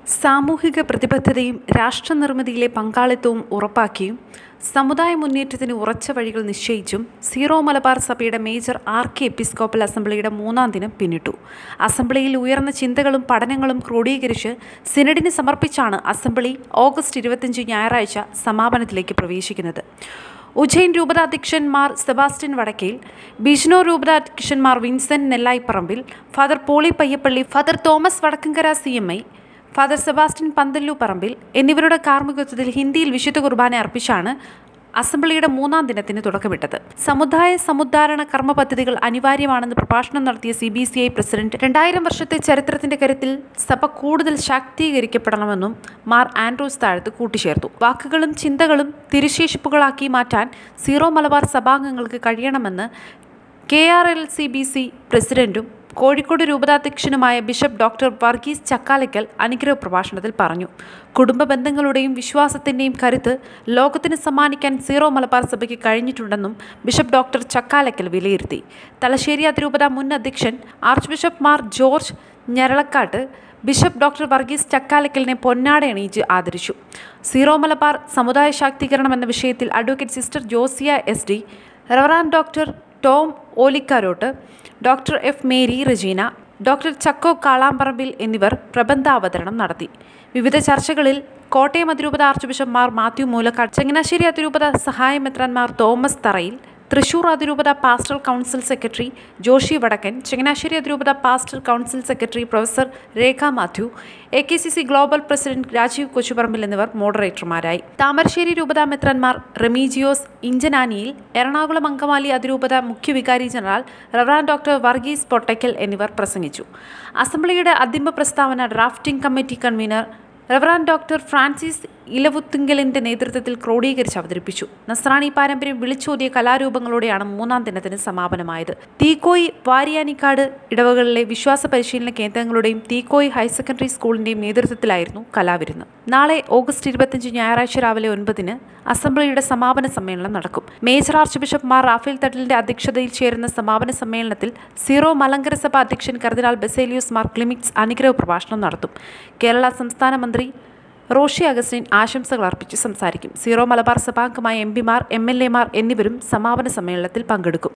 സാമൂഹിക പ്രതിബദ്ധതയും രാഷ്ട്രനിർമ്മിതിയിലെ പങ്കാളിത്തവും ഉറപ്പാക്കിയും സമുദായ മുന്നേറ്റത്തിന് ഉറച്ച വഴികൾ നിശ്ചയിച്ചും സീറോ മലബാർ സഭയുടെ മേജർ ആർക്കി എപ്പിസ്കോപ്പൽ അസംബ്ലിയുടെ മൂന്നാം ദിനം പിന്നിട്ടു അസംബ്ലിയിൽ ഉയർന്ന ചിന്തകളും പഠനങ്ങളും ക്രോഡീകരിച്ച് സിനഡിന് സമർപ്പിച്ചാണ് അസംബ്ലി ഓഗസ്റ്റ് ഇരുപത്തിയഞ്ച് ഞായറാഴ്ച സമാപനത്തിലേക്ക് പ്രവേശിക്കുന്നത് ഉജ്ജയിൻ രൂപതാധ്യക്ഷന്മാർ സെബാസ്റ്റ്യൻ വടക്കേൽ ബിഷ്ണോ രൂപതാധ്യക്ഷന്മാർ Vincent Nellayiparambil father Poly Payyappilly father Thomas Vadakkankara C M I father Sebastian Panthalluparambil എന്നിവരുടെ കാർമ്മികത്വത്തിൽ ഹിന്ദിയിൽ വിശുദ്ധ കുർബാന അർപ്പിച്ചാണ് അസംബ്ലിയുടെ മൂന്നാം ദിനത്തിന് തുടക്കമിട്ടത് സമുദായ സമുദ്ധാരണ കർമ്മ പദ്ധതികൾ അനിവാര്യമാണെന്ന് പ്രഭാഷണം നടത്തിയ C B C I president രണ്ടായിരം വർഷത്തെ ചരിത്രത്തിന്റെ കരുത്തിൽ സഭ കൂടുതൽ ശാക്തീകരിക്കപ്പെടണമെന്നും മാർ ആൻഡ്രൂസ് താഴത്ത് കൂട്ടിച്ചേർത്തു വാക്കുകളും ചിന്തകളും തിരുശേഷിപ്പുകളാക്കി മാറ്റാൻ സീറോ മലബാർ സഭാംഗങ്ങൾക്ക് കഴിയണമെന്ന് K R L C B C പ്രസിഡന്റും കോഴിക്കോട് രൂപതാധ്യക്ഷനുമായ ബിഷപ്പ് ഡോക്ടർ വർഗീസ് ചക്കാലയ്ക്കൽ അനുഗ്രഹ പ്രഭാഷണത്തിൽ പറഞ്ഞു കുടുംബ ബന്ധങ്ങളുടെയും വിശ്വാസത്തിൻ്റെയും കരുത്ത് ലോകത്തിന് സമ്മാനിക്കാൻ സീറോ മലബാർ സഭയ്ക്ക് കഴിഞ്ഞിട്ടുണ്ടെന്നും ബിഷപ്പ് ഡോക്ടർ ചക്കാലയ്ക്കൽ വിലയിരുത്തി തലശ്ശേരി അതിരൂപത മുൻ അധ്യക്ഷൻ archbishop Mar George Njaralakatt bishop doctor Varghese ചക്കാലക്കലിനെ പൊന്നാട എണീച്ച് ആദരിച്ചു സീറോ മലബാർ സമുദായ ശാക്തീകരണം എന്ന വിഷയത്തിൽ advocate sister Josia S D reverend doctor Tom Olikkarott doctor F Mary Regina doctor Chacko Kalamparambil എന്നിവർ പ്രബന്ധാവതരണം നടത്തി വിവിധ ചർച്ചകളിൽ കോട്ടയം അതിരൂപത archbishop Mar Matthew Moolakkatt Changanassery അതിരൂപത സഹായമെത്രാൻമാർ തോമസ് തറയിൽ തൃശൂർ അതിരൂപത pastoral council secretary Joshi Vadakkan Changanassery അതിരൂപത pastoral council secretary professor Rekha Matthew A K C C global president Rajeev Kochuparambil എന്നിവർ മോഡറേറ്റർമാരായി താമരശ്ശേരി രൂപത മെത്രന്മാർ റെമീജിയോസ് ഇഞ്ചനാനിയിൽ എറണാകുളം അങ്കമാലി അതിരൂപത മുഖ്യ വികാരി general reverend doctor Varghese Pottackal എന്നിവർ പ്രസംഗിച്ചു അസംബ്ലിയുടെ അന്തിമ പ്രസ്താവന drafting committee convener reverend doctor Francis ഇലവുത്തിങ്കലിന്റെ നേതൃത്വത്തിൽ ക്രോഡീകരിച്ച് അവതരിപ്പിച്ചു നസ്രാണി പാരമ്പര്യം വിളിച്ചോതിയ കലാരൂപങ്ങളോടെയാണ് മൂന്നാം ദിനത്തിന് സമാപനമായത് തീക്കോയി വാരിയാനിക്കാട് ഇടവകളിലെ വിശ്വാസ പരിശീലന കേന്ദ്രങ്ങളുടെയും തീക്കോയി ഹയർ സെക്കൻഡറി സ്കൂളിന്റെയും നേതൃത്വത്തിലായിരുന്നു കലാവിരുന്ന് നാളെ ഓഗസ്റ്റ് ഇരുപത്തിയഞ്ച് ഞായറാഴ്ച രാവിലെ ഒൻപതിന് അസംബ്ലിയുടെ സമാപന സമ്മേളനം നടക്കും major archbishop Mar Raphael തട്ടിലിന്റെ അധ്യക്ഷതയിൽ ചേരുന്ന സമാപന സമ്മേളനത്തിൽ സീറോ മലങ്കര സഭ അധ്യക്ഷൻ കർദിനാൾ ബെസേലിയോസ് മാർ ക്ലിമിക്സ് അനുഗ്രഹ പ്രഭാഷണം നടത്തും കേരള സംസ്ഥാന മന്ത്രി റോഷി അഗസ്റ്റിൻ ആശംസകൾ അർപ്പിച്ച് സംസാരിക്കും സീറോ മലബാർ സഭാംഗമായ എം പിമാർ എം എൽ എമാർ എന്നിവരും സമാപന സമ്മേളനത്തിൽ പങ്കെടുക്കും